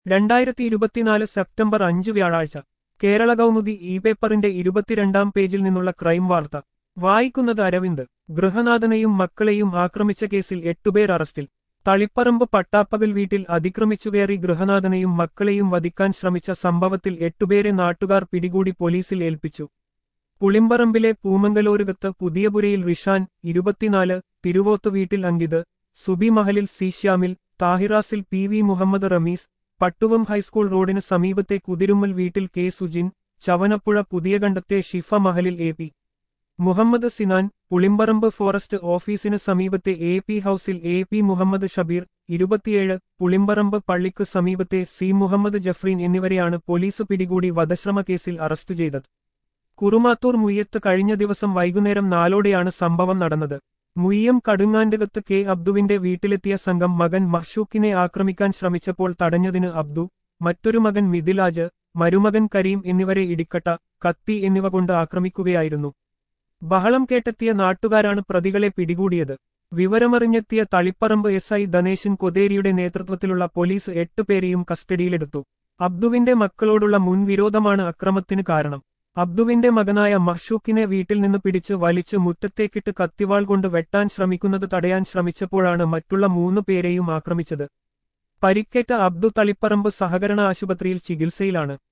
രണ്ടായിരത്തി ഇരുപത്തിനാല് സെപ്റ്റംബർ അഞ്ച് വ്യാഴാഴ്ച കേരള കൗമുദി ഇ പേപ്പറിന്റെ ഇരുപത്തിരണ്ടാം പേജിൽ നിന്നുള്ള ക്രൈം വാർത്ത വായിക്കുന്നത് അരവിന്ദ് ഗൃഹനാഥനെയും മക്കളെയും ആക്രമിച്ച കേസിൽ എട്ടുപേർ അറസ്റ്റിൽ തളിപ്പറമ്പ് പട്ടാപ്പകൽ വീട്ടിൽ അതിക്രമിച്ചുകയറി ഗൃഹനാഥനെയും മക്കളെയും വധിക്കാൻ ശ്രമിച്ച സംഭവത്തിൽ എട്ടുപേരെ നാട്ടുകാർ പിടികൂടി പോലീസിൽ ഏൽപ്പിച്ചു പുളിമ്പറമ്പിലെ പൂമംഗലൂരുകത്ത് പുതിയപുരയിൽ റിഷാൻ ഇരുപത്തിനാല് തിരുവോത്ത് വീട്ടിൽ അങ്കിത് സുബി മഹലിൽ സി ശ്യാമിൽ താഹിറാസിൽ P V Muhammed Rameez Pattuvam high school റോഡിന് സമീപത്തെ കുതിരുമ്മൽ വീട്ടിൽ കെ സുജിൻ ചവനപ്പുഴ പുതിയകണ്ടത്തെ ഷിഫ മഹലിൽ A P Muhammed Sinan Pulimparamba forest ഓഫീസിന് സമീപത്തെ എ പി ഹൌസിൽ എ പി മുഹമ്മദ് ഷബീർ ഇരുപത്തിയേഴ് പുളിമ്പറമ്പ് പള്ളിക്കു സമീപത്തെ സി മുഹമ്മദ് ജഫ്രീൻ എന്നിവരെയാണ് പോലീസ് പിടികൂടി വധശ്രമ കേസിൽ അറസ്റ്റ് ചെയ്തത് കുറുമാത്തൂർ മുയ്യത്ത് കഴിഞ്ഞ ദിവസം വൈകുന്നേരം നാലോടെയാണ് സംഭവം നടന്നത് മുയ്യം കടുങ്ങാൻഡകത്ത് കെ അബ്ദുവിന്റെ വീട്ടിലെത്തിയ സംഘം മകൻ മഹ്ഷൂക്കിനെ ആക്രമിക്കാൻ ശ്രമിച്ചപ്പോൾ തടഞ്ഞതിന് അബ്ദു മറ്റൊരു മകൻ മിഥിലാജ് മരുമകൻ കരീം എന്നിവരെ ഇടിക്കട്ട കത്തി എന്നിവ കൊണ്ട് ആക്രമിക്കുകയായിരുന്നു ബഹളം കേട്ടെത്തിയ നാട്ടുകാരാണ് പ്രതികളെ പിടികൂടിയത് വിവരമറിഞ്ഞെത്തിയ തളിപ്പറമ്പ് എസ് ഐ ധനേശൻ കൊതേരിയുടെ നേതൃത്വത്തിലുള്ള പോലീസ് എട്ടുപേരെയും കസ്റ്റഡിയിലെടുത്തു അബ്ദുവിന്റെ മക്കളോടുള്ള മുൻവിരോധമാണ് അക്രമത്തിന് കാരണം അബ്ദുവിന്റെ മകനായ മഹ്ഷൂക്കിനെ വീട്ടിൽ നിന്ന് പിടിച്ച് വലിച്ച് മുറ്റത്തേക്കിട്ട് കത്തിവാൾ കൊണ്ട് വെട്ടാൻ ശ്രമിക്കുന്നത് തടയാൻ ശ്രമിച്ചപ്പോഴാണ് മറ്റുള്ള മൂന്നു പേരെയും ആക്രമിച്ചത് പരിക്കേറ്റ അബ്ദു തളിപ്പറമ്പ് സഹകരണ ആശുപത്രിയിൽ ചികിത്സയിലാണ്